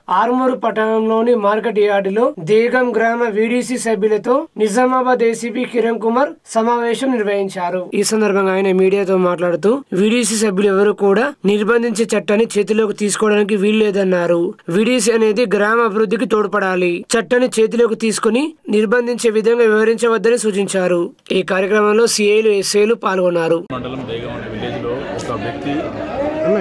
ఆర్మూరు పట్టణంలోని మార్కెట్ యార్డులో దేగం గ్రామ వీడీసీ సభ్యులతో నిజామాబాద్ ఏసీపీ కిరణ్ కుమార్ సమావేశం నిర్వహించారు ఈ సందర్భంగా ఆయన మీడియాతో మాట్లాడుతూ వీడీసీ సభ్యులు ఎవరు కూడా నిర్బంధించే చట్టాన్ని చేతిలోకి తీసుకోవడానికి వీల్లేదన్నారు వీడీసీ అనేది గ్రామ అభివృద్ధికి తోడ్పడాలి చట్టాన్ని చేతిలోకి తీసుకుని నిర్బంధించే విధంగా వివరించవద్దని సూచించారు ఈ కార్యక్రమంలో సిఐలు ఎస్ఐలు పాల్గొన్నారు మండలం దేగం అనే విలేజ్లో ఒక వ్యక్తి అన్న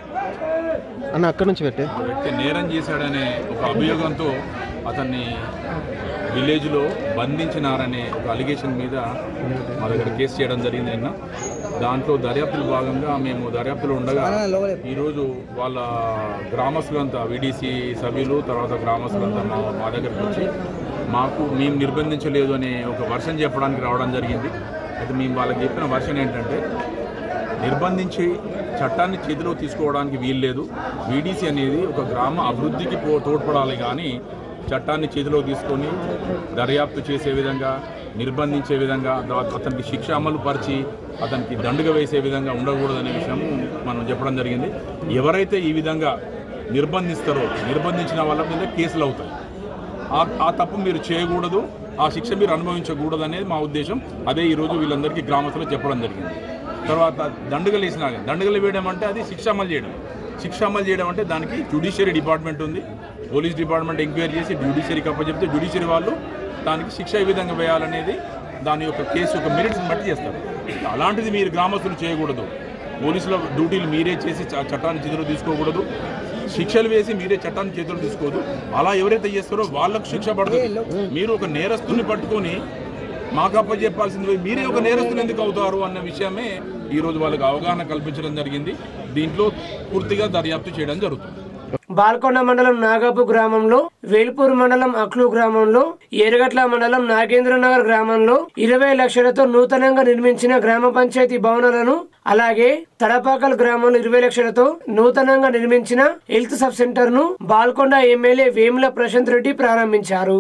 అన్న అక్కడి నుంచి పెట్టే ఒక వ్యక్తి నేరం చేశాడనే ఒక అభియోగంతో అతన్ని విలేజ్లో బంధించినారనే ఒక అలిగేషన్ మీద మా దగ్గర కేసు చేయడం జరిగింది నిన్న దాంట్లో దర్యాప్తులో భాగంగా మేము దర్యాప్తులో ఉండగా ఈరోజు వాళ్ళ గ్రామస్తులంతా విడిసి సభ్యులు తర్వాత గ్రామస్తులంతా మా మా దగ్గరకు వచ్చి మాకు మేము నిర్బంధించలేదు అనే ఒక వర్షన్ చెప్పడానికి రావడం జరిగింది అయితే మేము వాళ్ళకి చెప్పిన వర్షన్ ఏంటంటే నిర్బంధించి చట్టాన్ని చేతిలో తీసుకోవడానికి వీల్లేదు వీడీసీ అనేది ఒక గ్రామ అభివృద్ధికి పో తోడ్పడాలి కానీ చట్టాన్ని చేతిలో తీసుకొని దర్యాప్తు చేసే విధంగా నిర్బంధించే విధంగా తర్వాత అతనికి శిక్ష అమలు పరిచి అతనికి దండుగ వేసే విధంగా ఉండకూడదనే విషయం మనం చెప్పడం జరిగింది ఎవరైతే ఈ విధంగా నిర్బంధిస్తారో నిర్బంధించిన వాళ్ళ మీద కేసులు అవుతాయి ఆ- ఆ తప్పు మీరు చేయకూడదు ఆ శిక్ష మీరు అనుభవించకూడదు అనేది మా ఉద్దేశం అదే ఈరోజు వీళ్ళందరికీ గ్రామస్తులు చెప్పడం జరిగింది తర్వాత దండుగలు వేసినా కానీ దండుగలు వేయడం అంటే అది శిక్ష అమలు చేయడం శిక్ష అమలు చేయడం అంటే దానికి జ్యుడిషియరీ డిపార్ట్మెంట్ ఉంది పోలీస్ డిపార్ట్మెంట్ ఎంక్వైరీ చేసి జ్యుడిషియరీకి అప్పచెప్తే జ్యుడిషియరీ వాళ్ళు దానికి శిక్ష ఏ విధంగా వేయాలనేది దాని యొక్క కేసు యొక్క మెరిట్స్ని బట్టి చేస్తారు అలాంటిది మీరు గ్రామస్తులు చేయకూడదు పోలీసుల డ్యూటీలు మీరే చేసి చ- చట్టాన్ని చేతిలో తీసుకోకూడదు శిక్షలు వేసి మీరే చట్టాన్ని చేతులు తీసుకోదు అలా ఎవరైతే చేస్తారో వాళ్ళకు శిక్ష పడుతుంది మీరు ఒక నేరస్తుని పట్టుకొని మాకు అప్పచెప్పాల్సింది పోయి మీరే ఒక నేరస్తులు ఎందుకు అవుతారు అన్న విషయమే ఈ రోజు వాళ్ళకి అవగాహన కల్పించడం జరిగింది దీంట్లో పూర్తిగా దర్యాప్తు చేయడం జరుగుతుంది బాల్కొండ మండలం నాగాపు గ్రామంలో వేల్పూర్ మండలం అక్లు గ్రామంలో ఎరగట్ల మండలం నాగేంద్రనగర్ గ్రామంలో ఇరవై లక్షలతో నూతనంగా నిర్మించిన గ్రామ పంచాయతీ భవనాలను అలాగే తడపాకల్ గ్రామంలో ఇరవై లక్షలతో నూతనంగా నిర్మించిన హెల్త్ సబ్ సెంటర్ ను బాల్కొండ ఎమ్మెల్యే వేముల ప్రశాంత్ రెడ్డి ప్రారంభించారు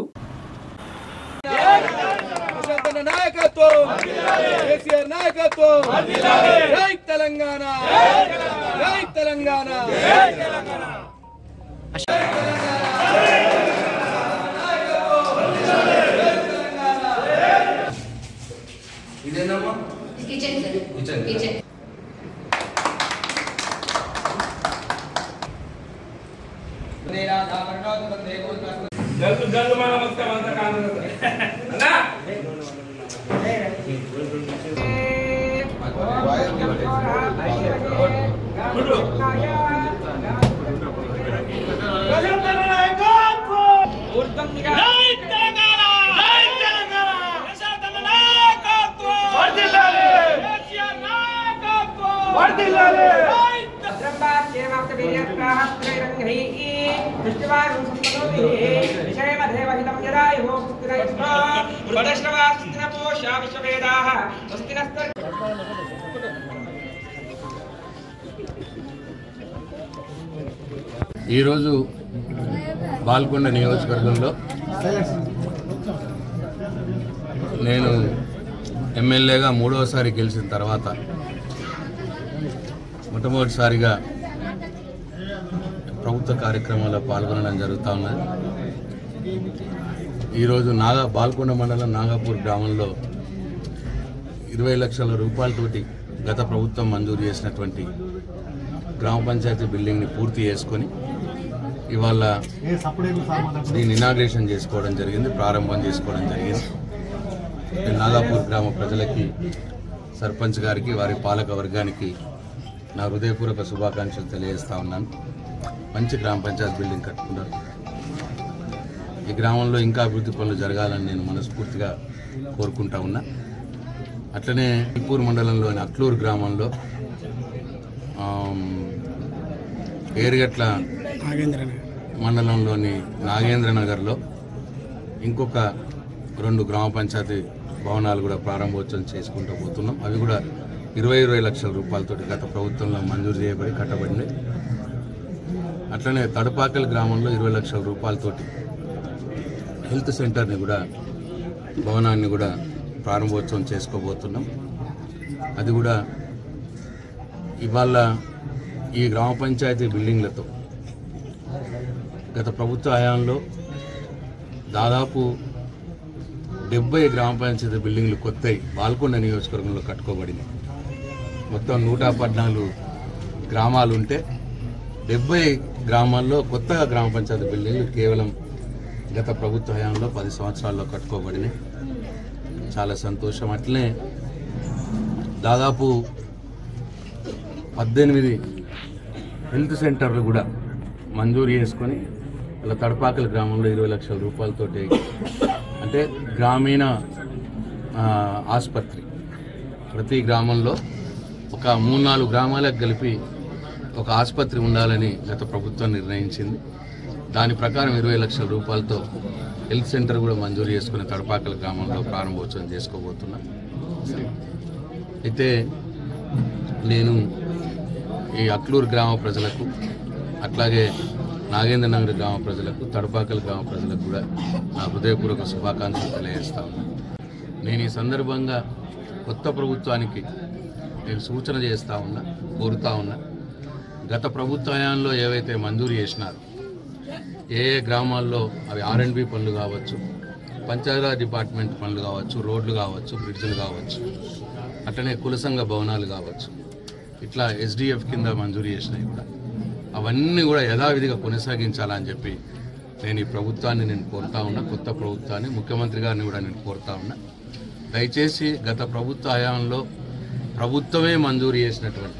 ప్రశాంతన నాయకత్వం కేసీఆర్ నాయకత్వం జై తెలంగాణ జై తెలంగాణ కిచెన్ సార్ కిచెన్ ఈరోజు బాల్కొండ నియోజకవర్గంలో నేను ఎమ్మెల్యేగా మూడవసారి గెలిచిన తర్వాత మొట్టమొదటిసారిగా ప్రభుత్వ కార్యక్రమాల్లో పాల్గొనడం జరుగుతూ ఉన్నది ఈరోజు నాగా బాల్కొండ మండలం నాగాపూర్ గ్రామంలో ఇరవై లక్షల రూపాయలతోటి గత ప్రభుత్వం మంజూరు చేసినటువంటి గ్రామ పంచాయతీ బిల్డింగ్ని పూర్తి చేసుకొని ఇవాళ దీన్ని ఇనాగ్రేషన్ చేసుకోవడం జరిగింది ప్రారంభం చేసుకోవడం జరిగింది నేను నాగాపూర్ గ్రామ ప్రజలకి సర్పంచ్ గారికి వారి పాలక వర్గానికి నా హృదయపూర్వక శుభాకాంక్షలు తెలియజేస్తా ఉన్నాను మంచి గ్రామ పంచాయతీ బిల్డింగ్ కట్టుకున్నారు ఈ గ్రామంలో ఇంకా అభివృద్ధి పనులు జరగాలని నేను మనస్ఫూర్తిగా కోరుకుంటా ఉన్నా అట్లనే ఇప్పూరు మండలంలోని అట్లూరు గ్రామంలో ఆమ్, ఏరుగట్ల మండలంలోని నాగేంద్ర నగర్లో ఇంకొక రెండు గ్రామ పంచాయతీ భవనాలు కూడా ప్రారంభోత్సవం చేసుకుంటూ పోతున్నాం అవి కూడా ఇరవై ఇరవై లక్షల రూపాయలతోటి గత ప్రభుత్వంలో మంజూరు చేయబడి కట్టబడింది అట్లనే తడపాకల్ గ్రామంలో ఇరవై లక్షల రూపాయలతోటి హెల్త్ సెంటర్ని కూడా భవనాన్ని కూడా ప్రారంభోత్సవం చేసుకోబోతున్నాం అది కూడా ఇవాళ ఈ గ్రామ పంచాయతీ బిల్డింగ్లతో గత ప్రభుత్వ హయాంలో దాదాపు డెబ్బై గ్రామ పంచాయతీ బిల్డింగ్లు కొత్తవి బాల్కొండ నియోజకవర్గంలో కట్టుకోబడినాయి మొత్తం నూట పద్నాలుగు గ్రామాలు ఉంటే డెబ్బై గ్రామాల్లో కొత్తగా గ్రామ పంచాయతీ బిల్డింగ్లు కేవలం గత ప్రభుత్వ హయాంలో పది సంవత్సరాల్లో కట్టుకోబడినాయి చాలా సంతోషం అట్లనే దాదాపు పద్దెనిమిది హెల్త్ సెంటర్లు కూడా మంజూరు చేసుకొని ఇలా తడపాకల గ్రామంలో ఇరవై లక్షల రూపాయలతోటి అంటే గ్రామీణ ఆ, ఆసుపత్రి ప్రతి గ్రామంలో ఒక మూడు నాలుగు గ్రామాలకు కలిపి ఒక ఆసుపత్రి ఉండాలని గత ప్రభుత్వం నిర్ణయించింది దాని ప్రకారం ఇరవై లక్షల రూపాయలతో హెల్త్ సెంటర్ కూడా మంజూరు చేసుకుని తడపాకల గ్రామంలో ప్రారంభోత్సవం చేసుకోబోతున్నా అయితే నేను ఈ అక్లూరు గ్రామ ప్రజలకు అట్లాగే నాగేంద్ర నగర్ గ్రామ ప్రజలకు తడపాకల్ గ్రామ ప్రజలకు కూడా నా హృదయపూర్వక శుభాకాంక్షలు తెలియజేస్తా ఉన్నా నేను ఈ సందర్భంగా కొత్త ప్రభుత్వానికి నేను సూచన చేస్తా ఉన్నా కోరుతా ఉన్నా గత ప్రభుత్వ హయాంలో ఏవైతే మంజూరు చేసినారో ఏ ఏ గ్రామాల్లో అవి ఆర్ఎండ్బి పనులు కావచ్చు పంచాయతీరాజ్ డిపార్ట్మెంట్ పనులు కావచ్చు రోడ్లు కావచ్చు బ్రిడ్జ్లు కావచ్చు అట్లనే కులసంఘ భవనాలు కావచ్చు ఇట్లా ఎస్డిఎఫ్ కింద మంజూరు చేసినవి కూడా అవన్నీ కూడా యథావిధిగా కొనసాగించాలని చెప్పి నేను ఈ ప్రభుత్వాన్ని నేను కోరుతా ఉన్నా కొత్త ప్రభుత్వాన్ని ముఖ్యమంత్రి గారిని కూడా నేను కోరుతా ఉన్నా దయచేసి గత ప్రభుత్వ హయాంలో ప్రభుత్వమే మంజూరు చేసినటువంటి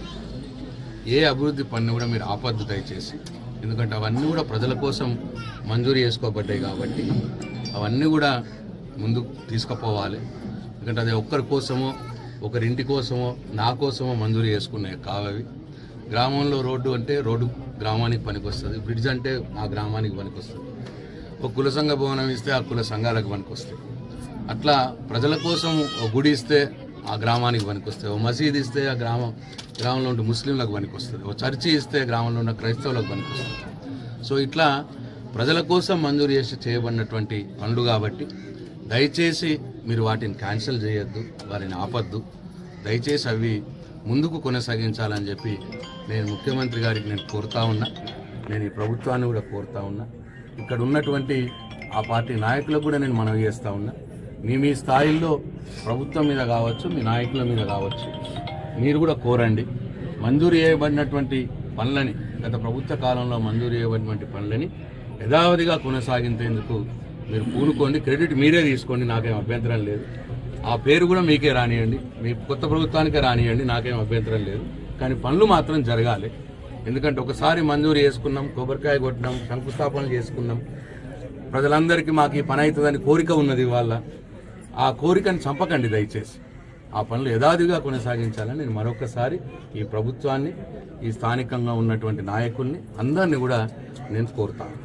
ఏ అభివృద్ధి పన్ను కూడా మీరు ఆపద్దు దయచేసి ఎందుకంటే అవన్నీ కూడా ప్రజల కోసం మంజూరు చేసుకోబడ్డాయి కాబట్టి అవన్నీ కూడా ముందుకు తీసుకుపోవాలి ఎందుకంటే అది ఒక్కరి కోసమో ఒకరింటి కోసమో నా కోసమో మంజూరు చేసుకునేవి కావవి గ్రామంలో రోడ్డు అంటే రోడ్డు గ్రామానికి పనికొస్తుంది బ్రిడ్జ్ అంటే ఆ గ్రామానికి పనికొస్తుంది ఒక కుల సంఘ భవనం ఇస్తే ఆ కుల సంఘాలకు పనికొస్తాయి అట్లా ప్రజల కోసం ఒక గుడి ఇస్తే ఆ గ్రామానికి పనికొస్తాయి ఓ మసీద్ ఇస్తే ఆ గ్రామం గ్రామంలో ఉండే ముస్లింలకు పనికొస్తుంది ఓ చర్చి ఇస్తే గ్రామంలో ఉన్న క్రైస్తవులకు పనికొస్తుంది సో ఇట్లా ప్రజల కోసం మంజూరు చేసి చేయబడినటువంటి పనులు కాబట్టి దయచేసి మీరు వాటిని క్యాన్సిల్ చేయొద్దు వారిని ఆపద్దు దయచేసి అవి ముందుకు కొనసాగించాలని చెప్పి నేను ముఖ్యమంత్రి గారికి నేను కోరుతా ఉన్నా నేను ఈ ప్రభుత్వాన్ని కూడా కోరుతా ఉన్నా ఇక్కడ ఉన్నటువంటి ఆ పార్టీ నాయకులకు కూడా నేను మనవి చేస్తా ఉన్నా మీ మీ స్థాయిల్లో ప్రభుత్వం మీద కావచ్చు మీ నాయకుల మీద కావచ్చు మీరు కూడా కోరండి మంజూరు చేయబడినటువంటి పనులని గత ప్రభుత్వ కాలంలో మంజూరు చేయబడినటువంటి పనులని యథావధిగా కొనసాగించేందుకు మీరు పూనుకోండి క్రెడిట్ మీరే తీసుకోండి నాకేం అభ్యంతరం లేదు ఆ పేరు కూడా మీకే రానియండి మీ కొత్త ప్రభుత్వానికే రానియండి నాకేం అభ్యంతరం లేదు కానీ పనులు మాత్రం జరగాలి ఎందుకంటే ఒకసారి మంజూరు చేసుకున్నాం కొబ్బరికాయ కొట్టినాం శంకుస్థాపనలు చేసుకున్నాం ప్రజలందరికీ మాకు ఈ పని అవుతుందని కోరిక ఉన్నది వాళ్ళ ఆ కోరికను చంపకండి దయచేసి ఆ పనులు యథాదిగా కొనసాగించాలని నేను మరొకసారి ఈ ప్రభుత్వాన్ని ఈ స్థానికంగా ఉన్నటువంటి నాయకుల్ని అందరినీ కూడా నేను కోరుతాను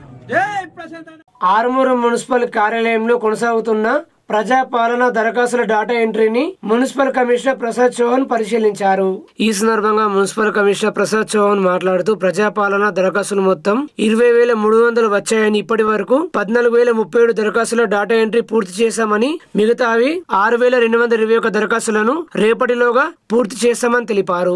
ఆరుమూరు మున్సిపల్ కార్యాలయంలో కొనసాగుతున్న ప్రజాపాలన దరఖాస్తుల డాటా ఎంట్రీని మున్సిపల్ కమిషనర్ ప్రసాద్ చౌహాన్ పరిశీలించారు ఈ సందర్భంగా మున్సిపల్ కమిషనర్ ప్రసాద్ చౌహాన్ మాట్లాడుతూ ప్రజాపాలన దరఖాస్తులు మొత్తం ఇరవై వేల మూడు వందలు వచ్చాయని ఇప్పటి వరకు పద్నాలుగు వేల ముప్పై ఏడు దరఖాస్తుల డాటా ఎంట్రీ పూర్తి చేశామని మిగతావి ఆరు వేల రెండు వందల ఇరవై ఒక దరఖాస్తులను రేపటిలోగా పూర్తి చేస్తామని తెలిపారు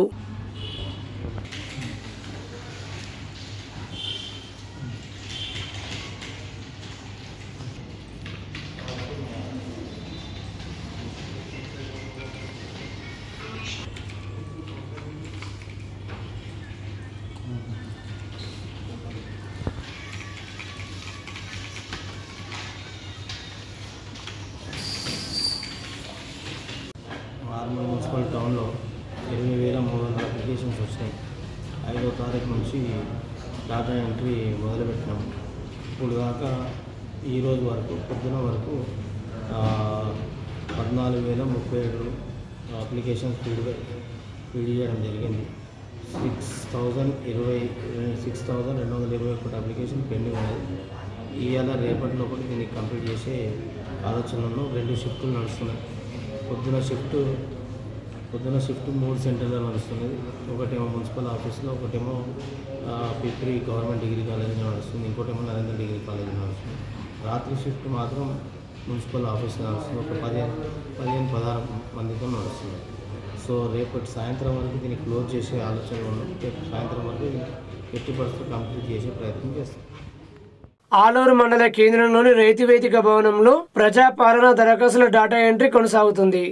ఆర్మూర్ మున్సిపల్ టౌన్లో ఇరవై వేల మూడు వందల అప్లికేషన్స్ వచ్చినాయి ఐదో తారీఖు నుంచి డాటా ఎంట్రీ మొదలుపెట్టినాము ఇప్పుడు దాకా ఈ రోజు వరకు పొద్దున వరకు ఆ, పద్నాలుగు వేల ముప్పై ఏడు అప్లికేషన్స్ ఫీడ్ ఫీడ్ చేయడం జరిగింది సిక్స్ థౌజండ్ ఇరవై సిక్స్ థౌజండ్ రెండు వందల ఇరవై ఒకటి అప్లికేషన్ పెండింగ్ ఉన్నది ఇవాళ రేపటి లోపల దీన్ని కంప్లీట్ చేసే ఆలోచనలో రెండు షిఫ్టులు నడుస్తున్నాయి పొద్దున షిఫ్ట్ పొద్దున షిఫ్ట్ మూడు సెంటర్లో నడుస్తున్నది ఒకటేమో మున్సిపల్ ఆఫీస్లో ఒకటేమో ఆ, పిప్రి గవర్నమెంట్ డిగ్రీ కాలేజీలో నడుస్తుంది ఇంకోటేమో నరేంద్ర డిగ్రీ కాలేజీలో నడుస్తుంది రాత్రి షిఫ్ట్ మాత్రం మున్సిపల్ ఆఫీస్లో నడుస్తుంది ఒక పదిహేను పదిహేను పదహారు మందితో నడుస్తుంది సో రేపటి సాయంత్రం వరకు దీన్ని క్లోజ్ చేసే ఆలోచన ఉన్నాం రేపు సాయంత్రం వరకు ఎట్టి పరిస్థితులు కంప్లీట్ చేసే ప్రయత్నం చేస్తాం ఆలూరు మండల కేంద్రంలోని రైతు వేదిక భవనంలో ప్రజాపాలన దరఖాస్తుల డాటా ఎంట్రీ కొనసాగుతుంది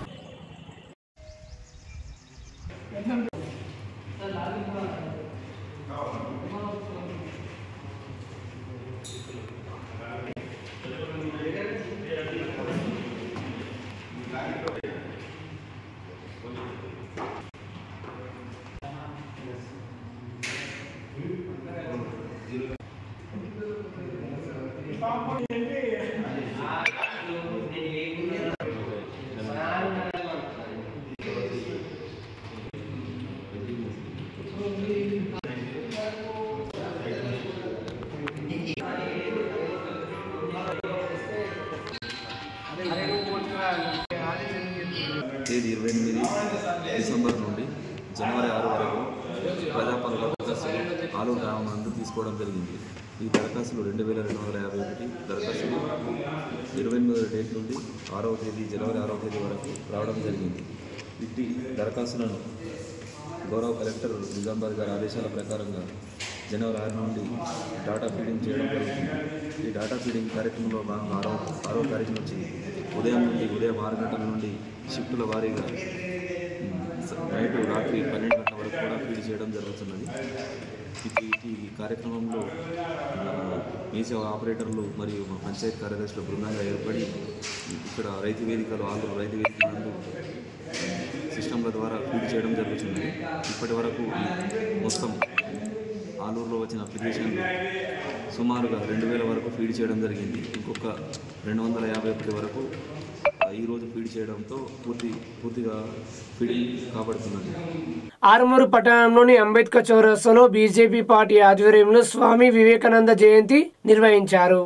తేదీ ఇరవై ఎనిమిది డిసెంబర్ నుండి జనవరి ఆరు వరకు ప్రజాపాలన దరఖాస్తులు ఆలూరు గ్రామం నందు తీసుకోవడం జరిగింది ఈ దరఖాస్తులు రెండు వేల రెండు వందల యాభై ఒకటి దరఖాస్తులు ఇరవై ఎనిమిదవ డేట్ నుండి ఆరవ తేదీ జనవరి ఆరవ తేదీ వరకు రావడం జరిగింది ఇట్టి దరఖాస్తులను గౌరవ కలెక్టర్ నిజామాబాద్ గారి ఆదేశాల ప్రకారంగా జనవరి ఆరు నుండి డాటా ఫీడింగ్ చేయడం జరుగుతుంది ఈ డాటా ఫీడింగ్ కార్యక్రమంలో భాగంగా ఆరో ఆరో తారీఖు నుంచి ఉదయం నుండి ఉదయం ఆరు గంటల నుండి షిఫ్టుల వారీగా ఉమ్, స- నైట్ రాత్రి పన్నెండు గంటల వరకు కూడా ఫీడ్ చేయడం జరుగుతున్నది ఇది ఈ కార్యక్రమంలో మీసే ఆపరేటర్లు మరియు మా పంచాయతీ కార్యదర్శుల బృందంగా ఏర్పడి ఇక్కడ రైతు వేదికలు ఆంధ్ర రైతు వేదిక నందు సిస్టంల ద్వారా ఫీడ్ చేయడం జరుగుతుంది ఇప్పటి వరకు మొత్తం ఆలూరులో వచ్చిన అప్లికేషన్లు సుమారుగా రెండు వేల వరకు ఫీడ్ చేయడం జరిగింది ఇంకొక రెండు వందల యాభై ఒకటి వరకు ఆ, ఈరోజు ఫీడ్ చేయడంతో పూర్తి పూర్తిగా ఫీడింగ్ కాబడుతున్నది ఆరుమూరు పట్టణంలోని అంబేద్కర్ చౌరస్తాలో బీజేపీ పార్టీ ఆధ్వర్యంలో స్వామి వివేకానంద జయంతి నిర్వహించారు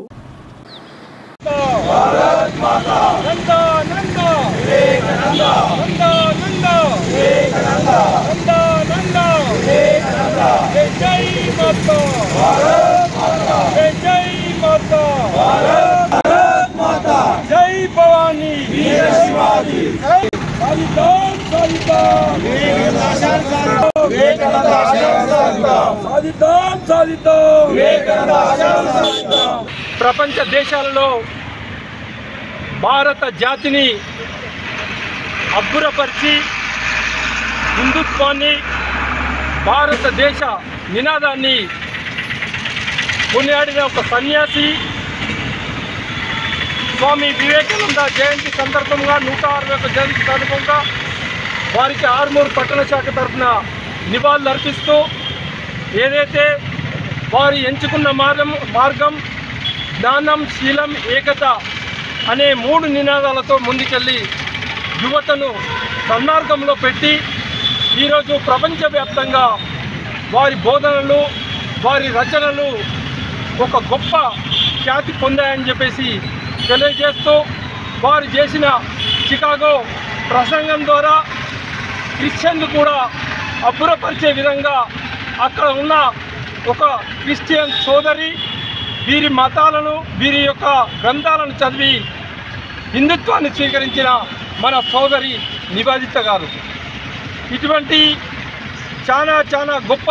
జై భవానీ వీర శివాజీ సాధిద్దాం సాధిద్దాం సాధిద్దాం సాధిద్దాం ప్రపంచ దేశాలలో భారత జాతిని అబ్బురపరిచి హిందుత్వాన్ని భారతదేశ నినాదాన్ని కొనియాడిన ఒక సన్యాసి స్వామి వివేకానంద జయంతి సందర్భంగా నూట అరవై ఒక జయంతి సందర్భంగా వారికి ఆర్మూరు పట్టణ శాఖ తరఫున నివాళులు అర్పిస్తూ ఏదైతే వారు ఎంచుకున్న మార్గం మార్గం జ్ఞానం శీలం ఏకత అనే మూడు నినాదాలతో ముందుకెళ్ళి యువతను సన్మార్గంలో పెట్టి ఈరోజు ప్రపంచవ్యాప్తంగా వారి బోధనలు వారి రచనలు ఒక గొప్ప ఖ్యాతి పొందాయని చెప్పేసి తెలియజేస్తూ వారు చేసిన చికాగో ప్రసంగం ద్వారా క్రిస్టియన్లు కూడా అబ్బురపరిచే విధంగా అక్కడ ఉన్న ఒక క్రిస్టియన్ సోదరి వీరి మతాలను వీరి యొక్క గ్రంథాలను చదివి హిందుత్వాన్ని స్వీకరించిన మన సోదరి నివేదిత గారు ఇటువంటి చాలా చాలా గొప్ప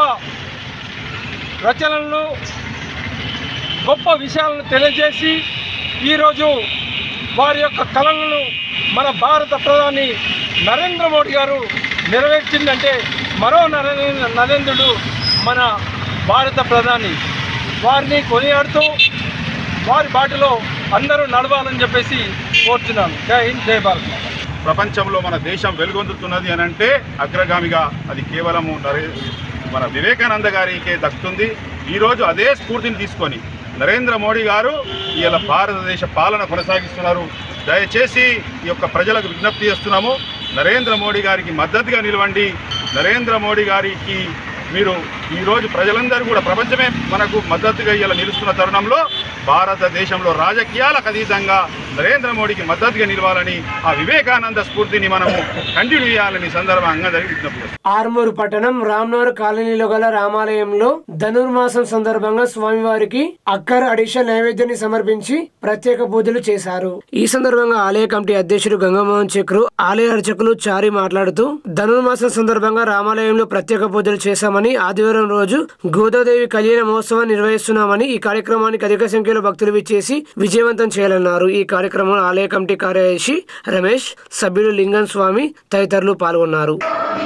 రచనలను గొప్ప విషయాలను తెలియజేసి ఈరోజు వారి యొక్క కళలను మన భారత ప్రధాని నరేంద్ర మోడీ గారు నెరవేర్చిందంటే మరో నరేంద్ర నరేంద్రుడు మన భారత ప్రధాని వారిని కొనియాడుతూ వారి బాటలో అందరూ నడవాలని చెప్పేసి కోరుతున్నాను జై హింద్ జై భారత్ ప్రపంచంలో మన దేశం వెలుగొందుతున్నది అని అంటే అగ్రగామిగా అది కేవలము నరే మన వివేకానంద గారికే దక్కుతుంది ఈరోజు అదే స్ఫూర్తిని తీసుకొని నరేంద్ర మోడీ గారు ఇలా భారతదేశ పాలన కొనసాగిస్తున్నారు దయచేసి ఈ యొక్క ప్రజలకు విజ్ఞప్తి చేస్తున్నాము నరేంద్ర మోడీ గారికి మద్దతుగా నిలవండి నరేంద్ర మోడీ గారికి మీరు ఈరోజు ప్రజలందరూ కూడా ప్రపంచమే మనకు మద్దతుగా ఇలా నిలుస్తున్న తరుణంలో భారతదేశంలో రాజకీయాలకు అతీతంగా నరేంద్ర మోడీకి మద్దతుగా నిలవాలని ఆ వివేకానంద స్ఫూర్తిని మనము కంటిన్యూ చేయాలని ఈ సందర్భంగా విజ్ఞప్తి చేస్తున్నాం. ఆర్మూరు పట్టణం రామ్నగర్ కాలనీలో గల రామాలయంలో ధనుర్మాసం సందర్భంగా స్వామివారికి అక్కర్ అడిషన్ నైవేద్యాన్ని సమర్పించి ప్రత్యేక పూజలు చేశారు ఈ సందర్భంగా ఆలయ కమిటీ అధ్యక్షుడు గంగమోహన్ చక్రు ఆలయ అర్చకులు చారి మాట్లాడుతూ ధనుర్మాసం సందర్భంగా రామాలయంలో ప్రత్యేక పూజలు చేశామని ఆదివారం రోజు గోదాదేవి కళ్యాణ మహోత్సవం నిర్వహిస్తున్నామని ఈ కార్యక్రమానికి అధిక సంఖ్యలో భక్తులు విచ్చేసి విజయవంతం చేయాలన్నారు ఈ కార్యక్రమంలో ఆలయ కమిటీ కార్యదర్శి రమేష్ సభ్యులు లింగం స్వామి తదితరులు పాల్గొన్నారు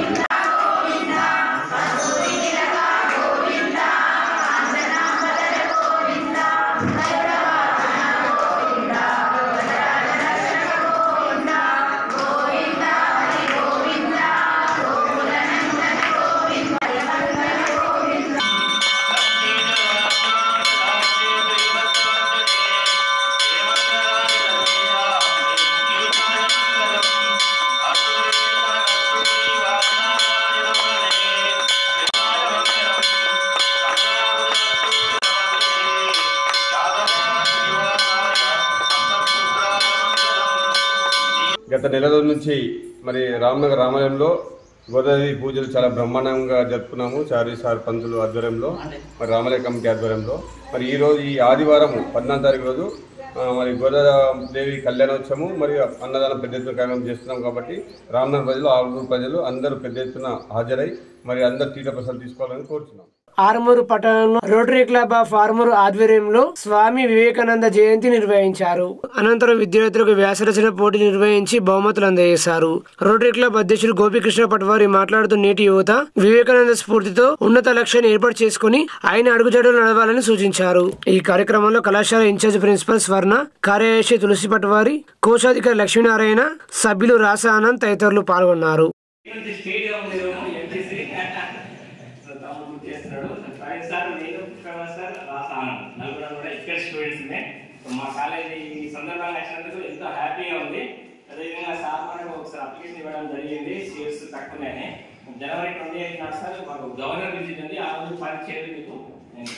గత నెల రోజుల నుంచి మరి రామ్నగర్ రామాలయంలో గోదావరి పూజలు చాలా బ్రహ్మాండంగా జరుపుకున్నాము చారీ సార్ పంతులు ఆధ్వర్యంలో మరి రామాలయ కమిటీ ఆధ్వర్యంలో మరి ఈ రోజు ఈ ఆదివారం పద్నాలుగు తారీఖు రోజు ఆ, మరి గోదాదేవి కళ్యాణోత్సవము మరియు అన్నదానం పెద్ద ఎత్తున కార్యక్రమం చేస్తున్నాం కాబట్టి రామ్నగర్ ప్రజలు ఆరుగురు ప్రజలు అందరూ పెద్ద ఎత్తున హాజరై మరి అందరు తీర్థ ప్రసాదం తీసుకోవాలని కోరుతున్నాం ఆర్మూరు పట్టణంలో రోటరీ క్లబ్ ఆఫ్ ఆర్మూరు ఆధ్వర్యంలో స్వామి వివేకానంద జయంతి నిర్వహించారు అనంతరం విద్యార్థులకు వ్యాసరచన పోటీ నిర్వహించి బహుమతులు అందజేశారు రోటరీ క్లబ్ అధ్యక్షుడు గోపికృష్ణ పట్వారి మాట్లాడుతూ నేటి యువత వివేకానంద స్ఫూర్తితో ఉన్నత లక్ష్యాన్ని ఏర్పాటు చేసుకుని ఆయన అడుగుజాడలు నడవాలని సూచించారు ఈ కార్యక్రమంలో కళాశాల ఇన్ఛార్జ్ ప్రిన్సిపల్ స్వర్ణ కార్యదర్శి తులసి పట్వారి కోశాధికారి లక్ష్మీనారాయణ సభ్యులు రాస ఆనంద్ తదితరులు పాల్గొన్నారు స్టేడియం ఎంపీసీ సో తమ్ముడు చేస్తున్నాడు ప్రవీణ్ సార్ నేను ప్రవీణ్ సార్ రాసాను నలుగురు కూడా ఇక్కడ స్టూడెంట్స్నే సో మా కాలేజీ ఈ సందర్భంగా వచ్చినందుకు ఎంతో హ్యాపీగా ఉంది అదేవిధంగా సార్ మనకు ఒకసారి అప్లికేషన్ ఇవ్వడం జరిగింది సీట్స్ తక్కువనే జనవరి ట్వంటీ ఎయిట్ నాడు సార్ మాకు గవర్నర్ విజిట్ ఉంది ఆ రోజు పని చేయడం మీకు నేను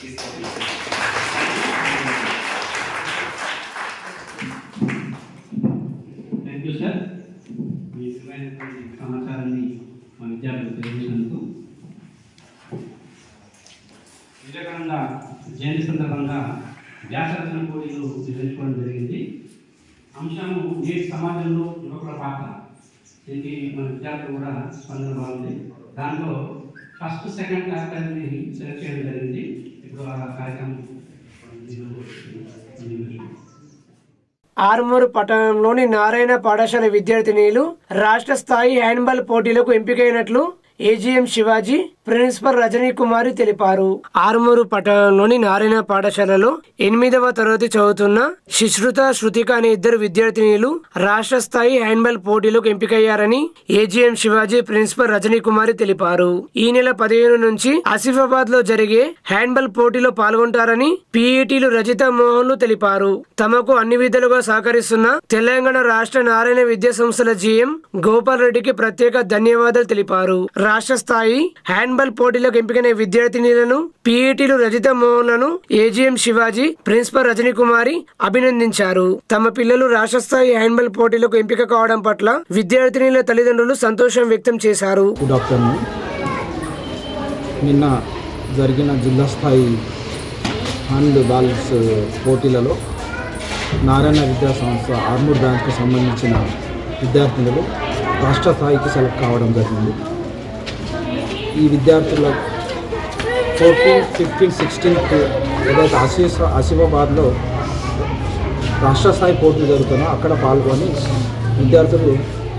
థ్యాంక్ యూ సార్ మీ విలువైనటువంటి సమాచారాన్ని మా విద్యార్థులకు తెలియజేసినందుకు వివేకానంద జయంతి సందర్భంగా వ్యాసరచన పోటీలు నిర్వహించుకోవడం జరిగింది అంశము నేటి సమాజంలో యువకుల పాత్ర దీనికి మన విద్యార్థులు కూడా స్పందన బాగుంది దాంట్లో ఫస్ట్ సెకండ్ క్లాస్ సెలెక్ట్ చేయడం జరిగింది ఇప్పుడు ఆ కార్యక్రమం ఆర్మూరు పట్టణంలోని నారాయణ పాఠశాల విద్యార్థినీలు రాష్ట్ర స్థాయి హ్యాండ్బాల్ పోటీలకు ఎంపికైనట్లు ఏజీఎం శివాజీ ప్రిన్సిపల్ రజనీ కుమారి తెలిపారు ఆర్మూరు పట్టణంలోని నారాయణ పాఠశాలలో ఎనిమిదవ తరగతి చదువుతున్న శిశ్రుత శృతిక అనే ఇద్దరు విద్యార్థినీలు రాష్ట్ర స్థాయి హ్యాండ్బాల్ పోటీలకు ఎంపికయ్యారని ఏజీఎం శివాజీ ప్రిన్సిపల్ రజనీ కుమారి తెలిపారు ఈ నెల పదిహేను నుంచి ఆసిఫాబాద్ లో జరిగే హ్యాండ్బాల్ పోటీలో పాల్గొంటారని పీఈటీలు రజిత మోహన్లు తెలిపారు తమకు అన్ని విధాలుగా సహకరిస్తున్న తెలంగాణ రాష్ట్ర నారాయణ విద్యా సంస్థల జీఎం గోపాల్ రెడ్డికి ప్రత్యేక ధన్యవాదాలు తెలిపారు రాష్ట్ర స్థాయి హ్యాండ్బాల్ పోటీలకు ఎంపికైన విద్యార్థినిలను పీఈటీలు రజిత మోహన్లను ఏజీఎం శివాజీ ప్రిన్సిపల్ రజనీ కుమారి అభినందించారు తమ పిల్లలు రాష్ట్ర స్థాయి హ్యాండ్బాల్ పోటీలకు ఎంపిక కావడం పట్ల విద్యార్థినిల తల్లిదండ్రులు సంతోషం వ్యక్తం చేశారు గుడ్ ఆఫ్టర్నూన్ నిన్న జరిగిన జిల్లా స్థాయి హ్యాండ్ బాల్స్ పోటీలలో నారాయణ విద్యా సంస్థ ఆర్మూర్ బ్రాంచ్కి సంబంధించిన విద్యార్థులు రాష్ట్ర స్థాయికి సెలెక్ట్ కావడం జరిగింది ఈ విద్యార్థుల ఫోర్టీన్ ఫిఫ్టీన్ సిక్స్టీన్త్ ఏదైతే ఆసిఫ్ ఆసిఫాబాద్లో రాష్ట్ర స్థాయి పోటీలు జరుగుతానో అక్కడ పాల్గొని విద్యార్థులు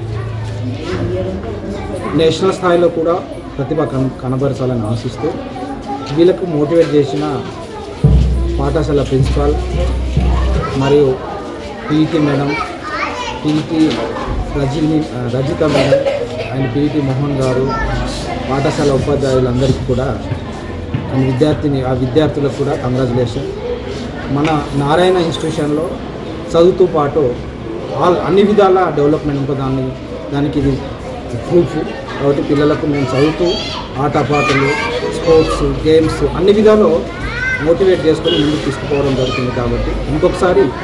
నేషనల్ స్థాయిలో కూడా ప్రతిభ కన కనబరచాలని ఆశిస్తూ వీళ్ళకు మోటివేట్ చేసిన పాఠశాల ప్రిన్సిపాల్ మరియు PET madam PET Rajani Rajitha madam and PET Mohan గారు పాఠశాల ఉపాధ్యాయులందరికీ కూడా అండ్ విద్యార్థిని ఆ విద్యార్థులకు కూడా కంగ్రాచులేషన్ మన నారాయణ ఇన్స్టిట్యూషన్లో చదువుతూ పాటు ఆల్ అన్ని విధాల డెవలప్మెంట్ ఉంటుంది దాన్ని దానికి ఇది ప్రూఫ్ కాబట్టి పిల్లలకు మేము చదువుతూ ఆటపాటలు స్పోర్ట్స్ గేమ్స్ అన్ని విధాలు మోటివేట్ చేసుకొని ముందుకు తీసుకుపోవడం జరుగుతుంది కాబట్టి ఇంకొకసారి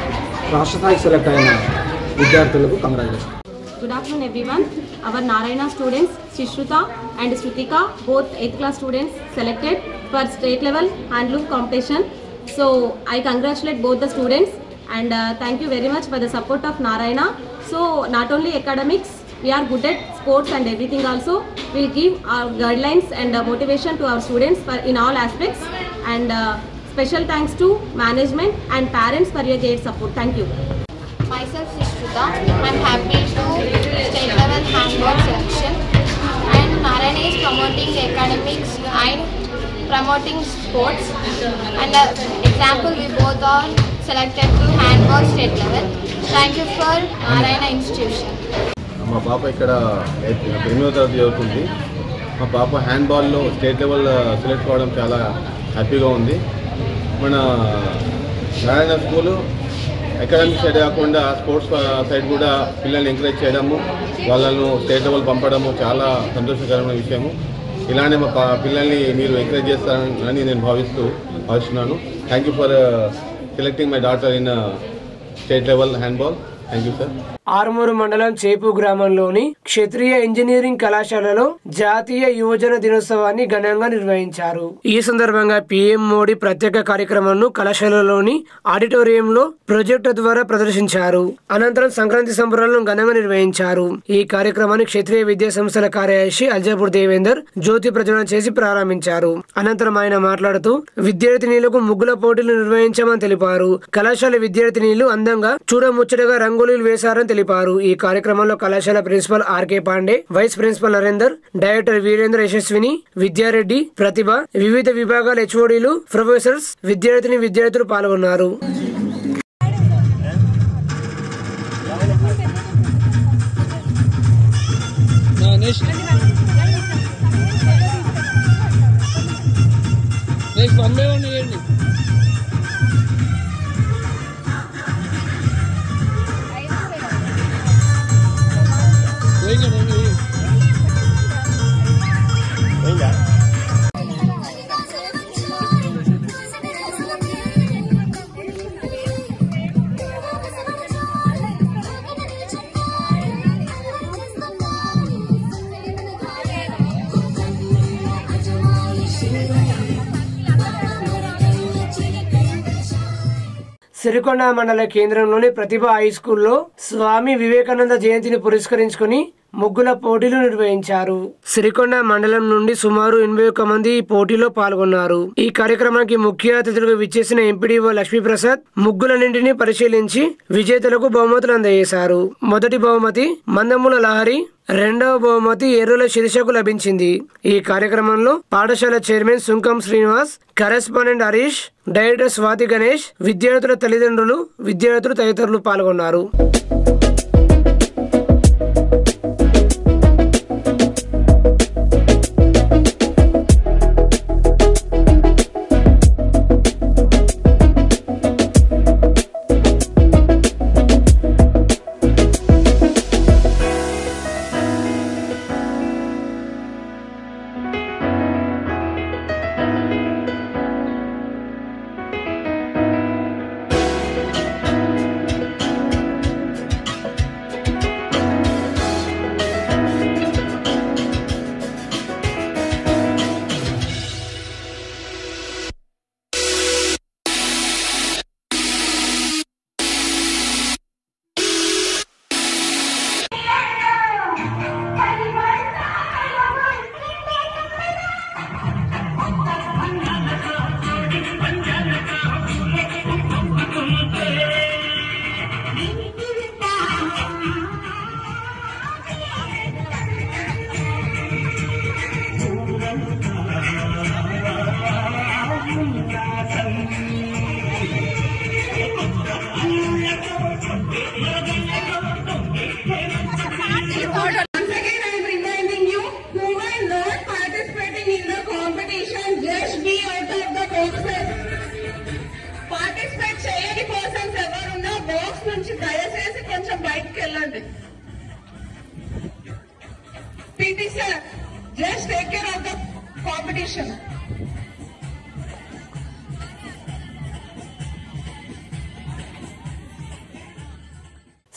రాష్ట్ర స్థాయికి సెలెక్ట్ అయిన విద్యార్థులకు congratulation Good afternoon everyone. Our Narayana students Shishruta and Shrutika, both 8th class students selected for state level handloom competition. So I congratulate both the students and uh, thank you very much for the support of Narayana. So not only academics, we are good at sports and everything also. We'll give our guidelines and uh, motivation to our students for in all aspects and uh, special thanks to management and parents for your great support. Thank you. Myself Shishruta. I'm happy to state level handball selection and Narayana is promoting academics and promoting sports and uh, example we both are selected to handball state level. Thank you for Narayana institution. మా పాప ఇక్కడ eighth- ఎనిమిదో తరగతి చదువుతుంది మా పాప హ్యాండ్బాల్లో state level select కావడం చాలా హ్యాపీగా ఉంది మన నారాయణ స్కూలు అకాడమిక్ సైడ్ కాకుండా స్పోర్ట్స్ సైడ్ కూడా పిల్లల్ని ఎంకరేజ్ చేయడము వాళ్ళను స్టేట్ లెవెల్ పంపడము చాలా సంతోషకరమైన విషయము ఇలానే మా పా- పిల్లల్ని మీరు ఎంకరేజ్ చేస్తారని నేను భావిస్తూ భావిస్తున్నాను thank you for selecting my daughter in state level handball thank you sir Armoor మండలం చేపు గ్రామంలోని క్షత్రియ ఇంజనీరింగ్ కళాశాలలో జాతీయ యువజన దినోత్సవాన్ని ఘనంగా నిర్వహించారు ఈ సందర్భంగా పీఎం మోడీ ప్రత్యేక కార్యక్రమాన్ని కళాశాలలోని ఆడిటోరియంలో ప్రొజెక్టర్ ద్వారా ప్రదర్శించారు అనంతరం సంక్రాంతి సంబరాలను ఘనంగా నిర్వహించారు ఈ కార్యక్రమాన్ని క్షత్రియ విద్యా సంస్థల కార్యదర్శి అల్జాపూర్ దేవేందర్ జ్యోతి ప్రజ్వలన చేసి ప్రారంభించారు అనంతరం ఆయన మాట్లాడుతూ విద్యార్థినీలకు ముగ్గుల పోటీలు నిర్వహించామని తెలిపారు కళాశాల విద్యార్థినీలు అందంగా చూడముచ్చటగా రంగోలీలు వేశారని తెలిపారు ఈ కార్యక్రమంలో కళాశాల principal RK Pandey vice principal Narender director Veerendra Yashaswini Vidya Reddy Pratibha వివిధ విభాగాల హెచ్ఓడీలు ప్రొఫెసర్స్ విద్యార్థిని విద్యార్థులు పాల్గొన్నారు సిరికొండ మండల కేంద్రంలోని ప్రతిభ హై స్కూల్లో స్వామి వివేకానంద జయంతిని పురస్కరించుకుని ముగ్గుల పోటీలు నిర్వహించారు సిరికొండ మండలం నుండి సుమారు ఎనభై ఒక్క మంది ఈ పోటీలో పాల్గొన్నారు ఈ కార్యక్రమానికి ముఖ్య అతిథులుగా విచ్చేసిన ఎంపీడీఓ లక్ష్మీప్రసాద్ ముగ్గులన్నింటినీ పరిశీలించి విజేతలకు బహుమతులు అందజేశారు మొదటి బహుమతి మందముల లహరి రెండవ బహుమతి ఎర్రుల శీర్షకు లభించింది ఈ కార్యక్రమంలో పాఠశాల chairman Sunkam Srinivas correspondent Harish director Swathi Ganesh విద్యార్థుల తల్లిదండ్రులు విద్యార్థులు తదితరులు పాల్గొన్నారు Once again, I am reminding you, who are not participating in the competition, just be out of the boxes. Participate చేయని పర్సన్స్ ఎవరున్నా బాక్స్ నుంచి దయచేసి కొంచెం బయటకు వెళ్ళండి PT sir just take care of the competition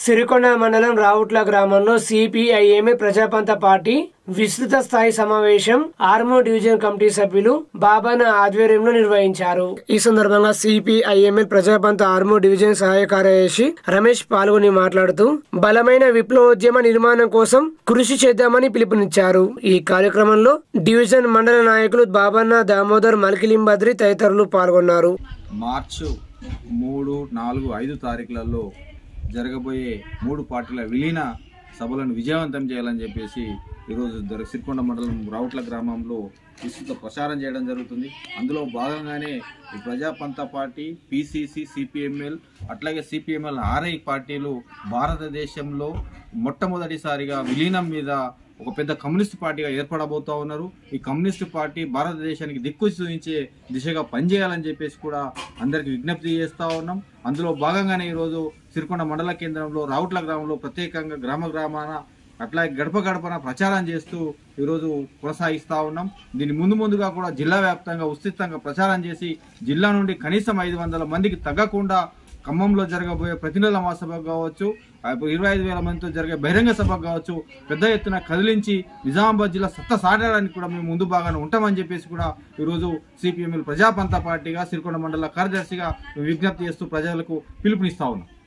Sirikonda మండలం రావుట్ల గ్రామంలో సిపిఐఎంఏ ప్రజాపంత పార్టీ విస్తృత స్థాయి సమావేశం ఆర్మో డివిజన్ కమిటీ సభ్యులు బాబాన ఆధ్వర్యంలో నిర్వహించారు ఈ సందర్భంగా సిపిఐఎంఎల్ ప్రజాపంత ఆర్మో డివిజన్ సహాయ కార్యదర్శి రమేష్ పాల్గొని మాట్లాడుతూ బలమైన విప్లవోద్యమ నిర్మాణం కోసం కృషి చేద్దామని పిలుపునిచ్చారు ఈ కార్యక్రమంలో డివిజన్ మండల నాయకులు బాబన్న దామోదర్ మల్కిలింబద్రి తదితరులు పాల్గొన్నారు మార్చు మూడు నాలుగు ఐదు తారీఖులలో జరగబోయే మూడు పార్టీల విలీన సభలను విజయవంతం చేయాలని చెప్పేసి ఈరోజు దొర సిరికొండ మండలం రావుట్ల గ్రామంలో విస్తృత ప్రచారం చేయడం జరుగుతుంది అందులో భాగంగానే ఈ ప్రజాపంత పార్టీ పిసిసి సిపిఎంఎల్ అట్లాగే సిపిఎంఎల్ ఆర్ఐ పార్టీలు భారతదేశంలో మొట్టమొదటిసారిగా విలీనం మీద ఒక పెద్ద కమ్యూనిస్ట్ పార్టీగా ఏర్పడబోతా ఉన్నారు ఈ కమ్యూనిస్ట్ పార్టీ భారతదేశానికి దిక్కు చూపించే దిశగా పనిచేయాలని చెప్పేసి కూడా అందరికి విజ్ఞప్తి చేస్తా ఉన్నాం అందులో భాగంగానే ఈరోజు సిరికొండ మండల కేంద్రంలో రావుట్ల గ్రామంలో ప్రత్యేకంగా గ్రామ గ్రామాన అట్లాగే గడప గడపన ప్రచారం చేస్తూ ఈరోజు కొనసాగిస్తా ఉన్నాం దీని ముందు ముందుగా కూడా జిల్లా వ్యాప్తంగా ఉచితంగా ప్రచారం చేసి జిల్లా నుండి కనీసం ఐదు వందల మందికి తగ్గకుండా ఖమ్మంలో జరగబోయే ప్రతినిధుల మహాసభకు కావచ్చు ఇరవై ఐదు వేల మందితో జరిగే బహిరంగ సభకు కావచ్చు పెద్ద ఎత్తున కదిలించి నిజామాబాద్ జిల్లా సత్తా సాటడానికి కూడా మేము ముందు బాగానే ఉంటామని చెప్పేసి కూడా ఈరోజు సిపిఎంఎల్ ప్రజాపంత పార్టీగా సిరికొండ మండల కార్యదర్శిగా మేము విజ్ఞప్తి చేస్తూ ప్రజలకు పిలుపునిస్తా ఉన్నాం